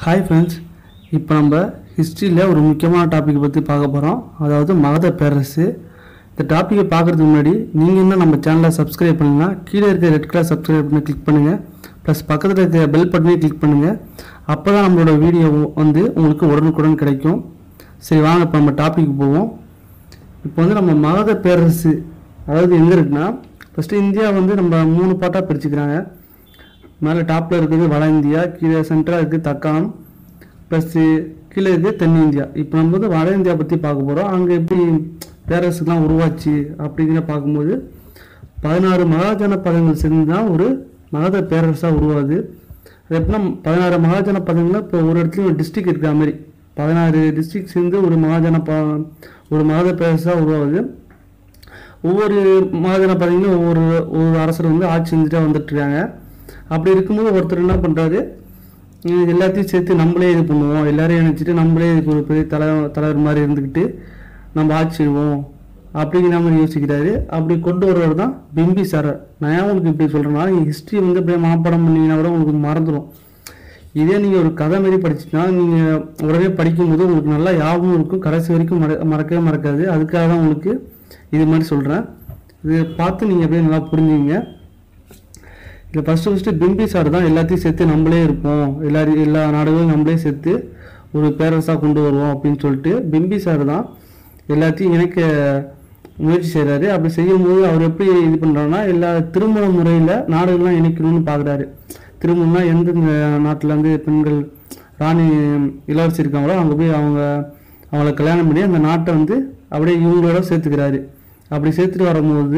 hi friends இப்போ நம்ம ஹிஸ்ட்ரியில் ஒரு முக்கியமான டாபிக் பற்றி பார்க்க போகிறோம் அதாவது மகத பேரரசு இந்த டாப்பிக்கை பார்க்குறதுக்கு முன்னாடி நீங்கள் இன்னும் நம்ம சேனலை சப்ஸ்கிரைப் பண்ணுங்கன்னா கீழே இருக்க ரெட் கலர் சப்ஸ்கிரைப் பண்ணி கிளிக் பண்ணுங்கள் ப்ளஸ் பக்கத்தில் இருக்க பெல் பட்டனையும் கிளிக் பண்ணுங்கள் அப்போ தான் நம்மளோட வீடியோ வந்து உங்களுக்கு உடனுக்குடன் கிடைக்கும் சரி வாங்க இப்போ நம்ம டாபிக் போவோம் இப்போ வந்து நம்ம மகத பேரரசு அதாவது எங்கே இருக்குன்னா ஃபஸ்ட்டு இந்தியா வந்து நம்ம மூணு பாட்டாக பிரிச்சுக்கிறாங்க மேலே டாப்பில் இருக்குது வட இந்தியா கீழே சென்டராக இருக்குது தக்காணம் ப்ளஸ்ஸு கீழே இருக்குது தென்னிந்தியா இப்போ நம்ம வந்து வட இந்தியா பற்றி பார்க்க போகிறோம் அங்கே எப்படி பேரரசுலாம் உருவாச்சு அப்படிங்கிற பார்க்கும்போது பதினாறு மகாஜன பதங்கள் சேர்ந்து தான் ஒரு மகத பேரரசாக உருவாகுது அது எப்படின்னா பதினாறு மகாஜன பதங்களில் இப்போ ஒரு இடத்துலையும் ஒரு டிஸ்ட்ரிக்ட் இருக்கிற மாதிரி பதினாறு டிஸ்ட்ரிக்ட் சேர்ந்து ஒரு மகாஜன ப ஒரு மகத பேரரசாக உருவாகுது ஒவ்வொரு மகாஜன பதவியிலும் ஒவ்வொரு ஒவ்வொரு அரசர் வந்து ஆட்சி செஞ்சுட்டே வந்துட்டு இருக்காங்க அப்படி இருக்கும்போது ஒருத்தர் என்ன பண்ணுறாரு எல்லாத்தையும் சேர்த்து நம்மளே இது பண்ணுவோம் எல்லாரையும் நினச்சிட்டு நம்மளே இதுக்கு ஒரு பெரிய தலை தலைவர் மாதிரி இருந்துக்கிட்டு நம்ம ஆட்சி செய்வோம் அப்படிங்கிற மாதிரி யோசிக்கிறாரு அப்படி கொண்டு வரவர் தான் பிம்பிசாரர் நான் ஏன் உங்களுக்கு இப்படி சொல்கிறேன்னா நீங்கள் ஹிஸ்ட்ரி வந்து அப்படியே மனப்பாடம் பண்ணீங்கன்னா கூட உங்களுக்கு மறந்துடும் இதே நீங்கள் ஒரு கதை மாரி படிச்சுட்டா நீங்கள் உடனே படிக்கும்போது உங்களுக்கு நல்லா ஞாபகம் இருக்கும் கடைசி வரைக்கும் மற மறக்கவே மறக்காது அதுக்காக தான் உங்களுக்கு இது மாதிரி சொல்கிறேன் இது பார்த்து நீங்கள் அப்படியே நல்லா புரிஞ்சுங்க இதில் ஃபஸ்ட்டு ஃபஸ்ட்டு பிம்பிசார் தான் எல்லாத்தையும் சேர்த்து நம்மளே இருப்போம் எல்லாரையும் எல்லா நாடுகளும் நம்மளே சேர்த்து ஒரு பேரரசாக கொண்டு வருவோம் அப்படின்னு சொல்லிட்டு பிம்பிசார் தான் எல்லாத்தையும் இணைக்க முயற்சி செய்கிறாரு அப்படி செய்யும்போது அவர் எப்படி இது பண்ணுறாருன்னா எல்லா திருமண முறையில் நாடுகள்லாம் இணைக்கணும்னு பார்க்குறாரு திருமணம்னா எந்தெந்த நாட்டில் வந்து பெண்கள் ராணி இளவரசி இருக்காங்களோ அங்கே போய் அவங்க அவங்கள கல்யாணம் பண்ணி அந்த நாட்டை வந்து அப்படியே இவங்களோட சேர்த்துக்கிறாரு அப்படி சேர்த்துட்டு வரும்போது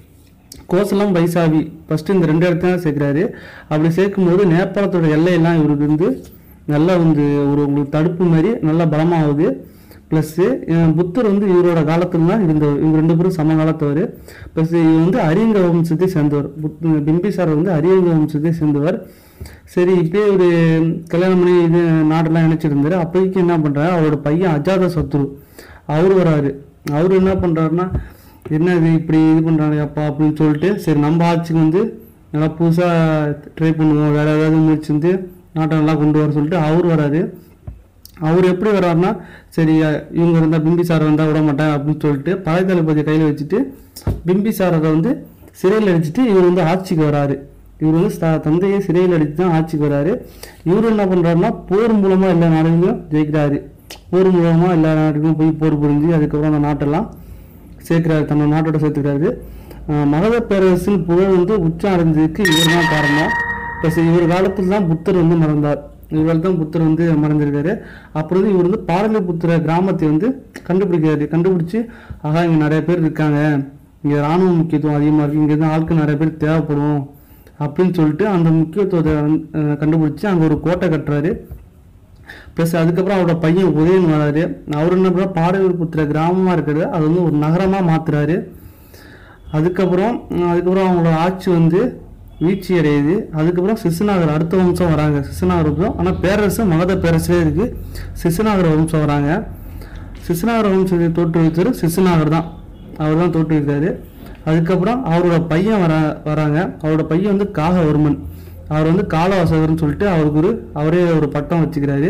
கோசலம் வைசாவி ஃபஸ்ட்டு இந்த ரெண்டு இடத்துல தான் சேர்க்குறாரு அப்படி சேர்க்கும்போது நேபாளத்தோட எல்லையெல்லாம் இவருக்கு வந்து நல்லா வந்து ஒரு உங்களுக்கு தடுப்பு மாதிரி நல்லா பலமாகுது ப்ளஸ்ஸு புத்தர் வந்து இவரோட காலத்துல தான் இருந்தவர் இவங்க ரெண்டு பேரும் சம காலத்தவர் ப்ளஸ் இவர் வந்து அரியங்க வம்சத்தை சேர்ந்தவர் புத் பிம்பிசாரர் வந்து அரியங்க வம்சத்தை சேர்ந்தவர் சரி இப்பயே ஒரு கல்யாணம் பண்ணி இது நாடெல்லாம் இணைச்சிருந்தாரு அப்போதைக்கு என்ன பண்ணுறாரு அவரோட பையன் அஜாத சத்ரு அவர் வராரு அவர் என்ன பண்ணுறாருன்னா என்ன இது இப்படி இது பண்ணுறாங்க அப்பா அப்படின்னு சொல்லிட்டு சரி நம்ம ஆட்சிக்கு வந்து நல்லா புதுசாக ட்ரை பண்ணுவோம் வேறு ஏதாவது முயற்சி வந்து நாட்டை நல்லா கொண்டு வர சொல்லிட்டு அவர் வராரு அவர் எப்படி வர்றாருன்னா சரி இவங்க இருந்தால் பிம்பிசாரை வந்தால் விட மாட்டேன் அப்படின்னு சொல்லிட்டு படை தளபதி கையில் வச்சுட்டு பிம்பிசாரரை வந்து சிறையில் அடிச்சுட்டு இவர் வந்து ஆட்சிக்கு வராரு இவர் வந்து த- தந்தையை சிறையில் அடித்து தான் ஆட்சிக்கு வராரு இவர் என்ன பண்ணுறாருன்னா போர் மூலமாக எல்லா நாடுகளையும் ஜெயிக்கிறாரு போர் மூலமாக எல்லா நாட்டுக்கும் போய் போர் புரிஞ்சு அதுக்கப்புறம் அந்த நாட்டெல்லாம் சேர்க்கிறாரு தன்னோட நாட்டோட சேர்த்துக்கிறாரு அஹ் மகத பேரரசின் புகழ் வந்து உச்சம் அடைஞ்சதுக்கு இவர் தான் காரணம் ப்ளஸ் இவர் காலத்தில் தான் புத்தர் வந்து மறந்தார் இவர் தான் புத்தர் வந்து மறந்திருக்காரு அப்புறம் வந்து இவர் வந்து பாடலிபுத்திர கிராமத்தை வந்து கண்டுபிடிக்கிறாரு கண்டுபிடிச்சு ஆகா இங்கே நிறைய பேர் இருக்காங்க இங்கே ராணுவ முக்கியத்துவம் அதிகமாக இருக்குது இங்கே இருந்து ஆட்கள் நிறைய பேர் தேவைப்படும் அப்படின்னு சொல்லிட்டு அந்த முக்கியத்துவத்தை வந்து, அஹ், கண்டுபிடிச்சு அங்கே ஒரு கோட்டை கட்டுறாரு ப்ளஸ் அதுக்கப்புறம் அவரோட பையன் உதயன் வராரு அவர் என்ன பண்ணுறா பாடலிபுத்திர கிராமமாக இருக்கிறது அது வந்து ஒரு நகரமாக மாற்றுறாரு அதுக்கப்புறம் உம், அதுக்கப்புறம் அவங்களோட ஆட்சி வந்து வீழ்ச்சி அடையுது அதுக்கப்புறம் சிசுநாகர் அடுத்த வம்சம் வராங்க சிசுநாகர் வம்சம் ஆனால் பேரரசு மகத பேரரசே இருக்குது சிசுநாகர் வம்சம் வராங்க சிசுநாகர் வம்சத்தை தோற்றுவித்தவர் சிசுநாகர் தான் அவர் தான் தோற்றுவித்தார் அதுக்கப்புறம் அவரோட பையன் வர வராங்க அவரோட பையன் வந்து காகவர்மன் அவர் வந்து காலவாசகர்னு சொல்லிட்டு அவருக்கு ஒரு அவரே ஒரு பட்டம் வச்சுக்கிறாரு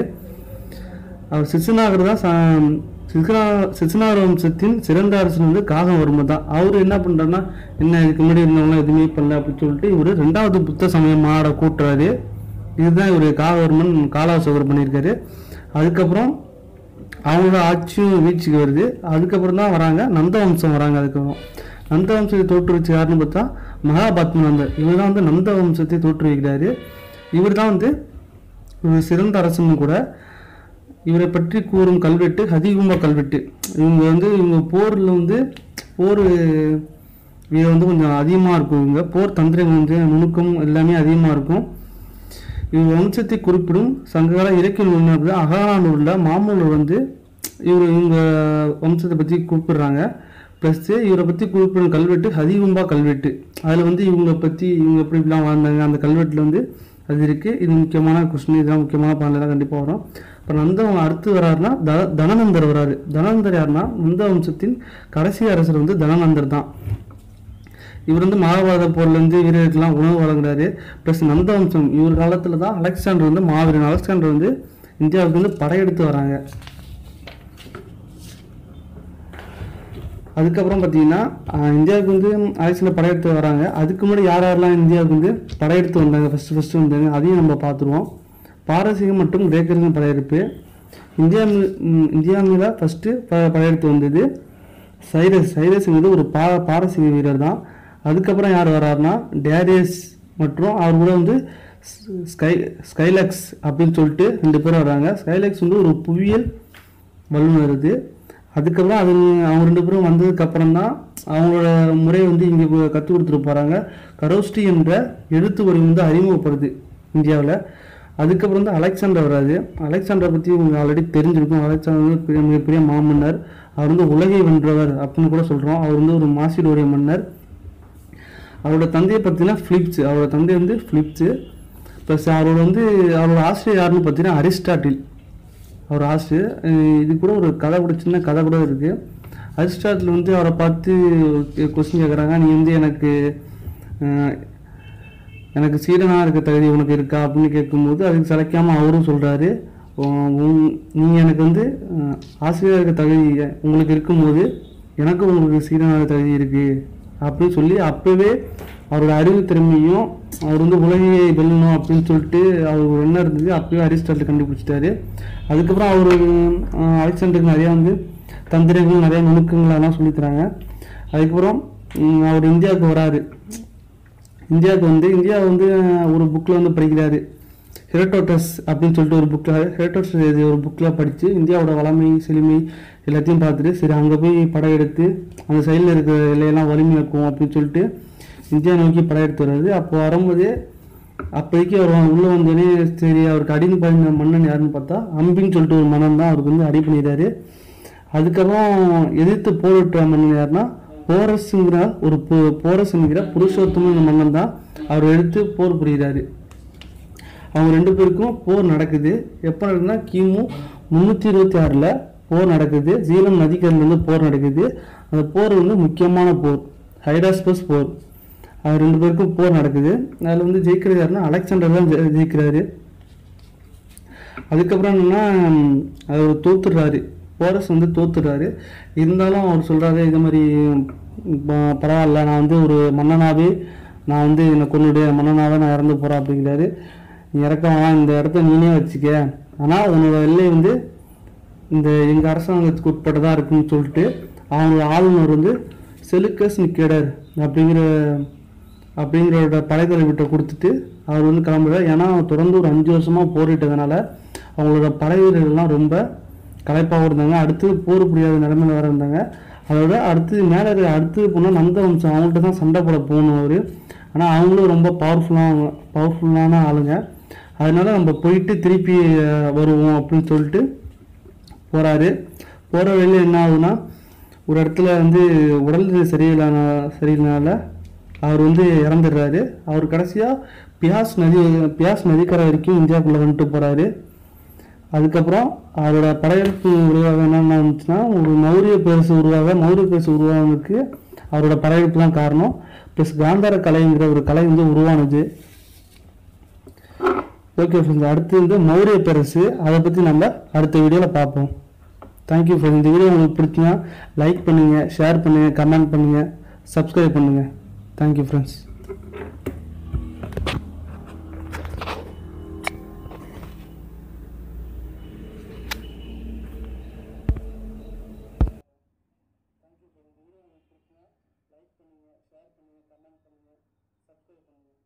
அவர் சிசுநாகர் தான் ச- சிசுநா சிசுநாகர் வம்சத்தின் சிறந்த அரசன் வந்து காகவர்மன் தான் அவர் என்ன பண்ணுறாருன்னா என்ன இதுக்கு முன்னாடி இருந்தவங்களாம் எதுவுமே பண்ணல அப்படின்னு சொல்லிட்டு இவர் ரெண்டாவது புத்த சமய மாட கூட்டுறாரு இதுதான் இவர் காகவர்மன் காலாசோகர் பண்ணியிருக்காரு அதுக்கப்புறம் அவங்களோட ஆட்சியும் வீழ்ச்சிக்கு வருது அதுக்கப்புறம் தான் வராங்க நந்த வம்சம் வராங்க அதுக்கப்புறம் நந்த வம்சத்தை தோற்றுவிச்ச யாருன்னு பார்த்தா மகாபத்மநந்தர் இவர் தான் வந்து நந்த வம்சத்தை தோற்றுவிக்கிறாரு இவர் தான் வந்து ஒரு சிறந்த அரசனும் கூட இவரை பற்றி கூறும் கல்வெட்டு ஹதிகும்ப கல்வெட்டு இவங்க வந்து இவங்க போரில் வந்து போர் இது வந்து கொஞ்சம் அதிகமாக இருக்கும் இவங்க போர் தந்திரம் வந்து நுணுக்கம் எல்லாமே அதிகமாக இருக்கும் இவர் வம்சத்தை குறிப்பிடும் சங்ககால இலக்கிய நூலினர் அகநானூரில் மாமூலர் வந்து இவர் இவங்க வம்சத்தை பற்றி குறிப்பிடுறாங்க ப்ளஸ் இவரை பற்றி குறிப்பிடும் கல்வெட்டு ஹதிகும்பா கல்வெட்டு அதில் வந்து இவங்க பற்றி இவங்க எப்படி இப்படிலாம் வாழ்ந்தாங்க அந்த கல்வெட்டில் வந்து அது இருக்குது இது முக்கியமான கொஸ்டின் இதெல்லாம் முக்கியமான பாடலாம் கண்டிப்பாக வரும் இப்போ நந்தவன் அடுத்து வராருன்னா த தனநந்தர் வராரு தனநந்தர் யாருன்னா நந்த வம்சத்தின் கடைசி அரசர் வந்து தனநந்தர் தான் இவர் வந்து மகாபாரத போர்லேருந்து வீரர்களுக்கெல்லாம் உணவு வழங்குறாரு ப்ளஸ் நந்தவம்சம் இவர் காலத்தில் தான் அலெக்சாண்டர் வந்து மாவீரன் அலெக்சாண்டர் வந்து இந்தியாவுக்கு வந்து படையெடுத்து வராங்க அதுக்கப்புறம் பார்த்தீங்கன்னா ஆஹ், இந்தியாவுக்கு வந்து அரசியல் படையெடுத்து வராங்க அதுக்கு முன்னாடி யார் யாரெல்லாம் இந்தியாவுக்கு வந்து படையெடுத்து வந்தாங்க ஃபஸ்ட்டு ஃபஸ்ட்டு வந்தாங்க அதையும் நம்ம பார்த்துருவோம் பாரசீகம் மற்றும் கிரேக்கர்கள் படையெடுப்பு இந்தியா மீ- ம், இந்தியா மீத ஃபஸ்ட்டு ப படையெடுத்து வந்தது சைரஸ் சைரஸ்ங்கிறது ஒரு பா பாரசீக வீரர் தான் அதுக்கப்புறம் யார் வர்றாருன்னா டேரியஸ் மற்றும் அவர் கூட வந்து ஸ்- ஸ்கை ஸ்கைலக்ஸ் அப்படின்னு சொல்லிட்டு ரெண்டு பேரும் வர்றாங்க ஸ்கைலக்ஸ் வந்து ஒரு புவியியல் வல்லுநர் இது அதுக்கப்புறம் அது அவங்க ரெண்டு பேரும் வந்ததுக்கப்புறம் தான் அவங்களோட முறையை வந்து இங்கே கற்றுக் கொடுத்துட்டு போகிறாங்க கரோஸ்டி என்ற எழுத்து வரி வந்து அறிமுகப்படுது இந்தியாவில் அதுக்கப்புறம் வந்து அலெக்சாண்டர் வராது அலெக்சாண்டரை பற்றி உங்களுக்கு ஆல்ரெடி தெரிஞ்சிருக்கும் அலெக்சாண்டர் வந்து பெரிய மிகப்பெரிய மாமன்னர் அவர் வந்து உலகை வென்றவர் அப்படின்னு கூட சொல்கிறோம் அவர் வந்து ஒரு மாசிடோரிய மன்னர் அவரோட தந்தையை பார்த்தீங்கன்னா ஃபிலிப்ஸ் அவரோட தந்தை வந்து ஃபிலிப்ஸு ப்ளஸ் அவரோட வந்து அவரோட ஆசிரியர் யாருன்னு பார்த்தீங்கன்னா அரிஸ்டாட்டில் அவர் ஆசிரியர் அஹ் இது கூட ஒரு கதை கூட சின்ன கதை கூட இருக்குது அரிஸ்டாட்டில் வந்து அவரை பார்த்து கொஸ்டின் கேட்குறாங்க நீ வந்து எனக்கு அஹ், எனக்கு சீடனாக இருக்க தகுதி உனக்கு இருக்கா அப்படின்னு கேட்கும்போது அதுக்கு சிலைக்காமல் அவரும் சொல்கிறாரு நீங்கள் எனக்கு வந்து அஹ், ஆசிரியராக இருக்க தகுதி உங்களுக்கு இருக்கும்போது எனக்கும் உங்களுக்கு சீடனாக இருக்க தகுதி இருக்குது அப்படின்னு சொல்லி அப்போவே அவரோட அறிவு திறமையும் அவர் வந்து உலகையை வெல்லணும் அப்படின்னு சொல்லிட்டு அவர் என்ன இருந்தது அப்பவே அரிஸ்டாட்டில் கண்டுபிடிச்சிட்டாரு அதுக்கப்புறம் அவர் அலெக்சாண்டருக்கு நிறையா வந்து தந்திரங்கள் நிறைய நுணுக்கங்கள் அதெல்லாம் சொல்லித் தராங்க அதுக்கப்புறம் ம், அவர் இந்தியாவுக்கு வராரு இந்தியாவுக்கு வந்து இந்தியா வந்து ஒரு புக்கில் வந்து படிக்கிறாரு ஹெரட்டோட்டஸ் அப்படின்னு சொல்லிட்டு ஒரு புக்கில் ஹெரட்டோட்டஸ் எழுதிய ஒரு புக்கில் படித்து இந்தியாவோட வளமை செழுமை எல்லாத்தையும் பார்த்துட்டு சரி அங்கே போய் படையெடுத்து அந்த சைடில் இருக்கிற எல்லையெல்லாம் வலிமையாக்கும் அப்படின்னு சொல்லிட்டு இந்தியா நோக்கி படையெடுத்து வர்றாரு அப்போ வரும்போதே அப்போதைக்கு அவர் உள்ளே வந்தோடனே சரி அவருக்கு அடிந்து பாய்ந்த மன்னன் யாருன்னு பார்த்தா அம்பின்னு சொல்லிட்டு ஒரு மன்னன் தான் அவருக்கு வந்து அடி பண்ணிடுறாரு அதுக்கப்புறம் எதிர்த்து போரிட்ட மன்னன் யாருன்னா போரஸுங்கிற ஒரு போ- போரஸ் என்கிற புருஷோத்தம மன்னன் தான் அவர் எடுத்து போர் புரிகிறாரு அவங்க ரெண்டு பேருக்கும் போர் நடக்குது எப்போ நடக்குதுன்னா கிமு முந்நூற்றி இருபத்தி ஆறில் போர் நடக்குது ஜீலம் நதிக்கரையிலேருந்து போர் நடக்குது அந்த போர் வந்து முக்கியமான போர் ஹைடாஸ்பஸ் போர் அது ரெண்டு பேருக்கும் போர் நடக்குது அதில் வந்து ஜெயிக்கிறது யாருன்னா அலெக்சாண்டர் தான் ஜெ- ஜெயிக்கிறாரு அதுக்கப்புறம் என்னன்னா ம், அவர் தோத்துடுறாரு போரஸ் வந்து தோத்துடுறாரு இருந்தாலும் அவர் சொல்றாரு இது மாதிரி ப- பரவாயில்ல நான் வந்து ஒரு மன்னனாவே நான் வந்து என்னை கொன்னுடைய மன்னனாவே நான் இறந்து போறேன் அப்படிங்கிறாரு நீ இறக்க வேணாம் இந்த இடத்த நீனே வச்சுக்க ஆனால் உன்னோட எல்லை வந்து இந்த எங்கள் அரசாங்கத்துக்கு உட்பட்டதாக இருக்குன்னு சொல்லிட்டு அவங்களோட ஆளுநர் வந்து செலுக்கஸ் நிக்கேடர் அப்படிங்கிற அப்படிங்கிறோட படைத்தலைவிட்ட கொடுத்துட்டு அவர் வந்து கிளம்புறாரு ஏன்னா அவர் தொடர்ந்து ஒரு அஞ்சு வருஷமாக போரிட்டதுனால அவங்களோட படை வீரர்கள்லாம் ரொம்ப களைப்பாகவும் இருந்தாங்க அடுத்து போர் புரியாத நிலைமையில வேற இருந்தாங்க அதோட அடுத்து மேலே இருக்க அடுத்து போனால் நந்த வம்சம் அவங்கள்ட்ட தான் சண்டை போட போகணும் அவர் ஆனால் அவங்களும் ரொம்ப பவர்ஃபுல்லான பவர்ஃபுல்லான ஆளுங்க அதனால நம்ம போயிட்டு திருப்பி அஹ், வருவோம் அப்படின்னு சொல்லிட்டு போறாரு போகிற வழியில் என்ன ஆகுதுன்னா ஒரு இடத்துல வந்து உடல் சரியில்லான சரியில்லைனால அவர் வந்து இறந்துடுறாரு அவர் கடைசியாக பியாஸ் நதி பியாஸ் நதிக்கரை வரைக்கும் இந்தியாவுக்குள்ளே வந்துட்டு போகிறாரு அதுக்கப்புறம் அவரோட படையெடுப்பு உருவாக என்னென்ன வந்துச்சுன்னா ஒரு மௌரிய பேரரசு உருவாக மௌரிய பேரரசு உருவானதுக்கு அவரோட படையெடுப்பு தான் காரணம் ப்ளஸ் காந்தார கலைங்கிற ஒரு கலை வந்து உருவானது ஓகே ஃப்ரெண்ட்ஸ் அடுத்து வந்து மௌரிய பேரரசு அதை பற்றி நம்ம அடுத்த வீடியோவில் பார்ப்போம் தேங்க்யூ ஃப்ரெண்ட்ஸ் இந்த வீடியோ உங்களுக்கு பிடிச்சினா லைக் பண்ணுங்கள் ஷேர் பண்ணுங்கள் கமெண்ட் பண்ணுங்கள் சப்ஸ்கிரைப் பண்ணுங்கள் தேங்க்யூ ஃப்ரெண்ட்ஸ் லைக் பண்ணுங்கள் ஷேர் பண்ணுங்கள் கமெண்ட் பண்ணுங்கள் சப்ஸ்கிரைப் பண்ணுங்கள்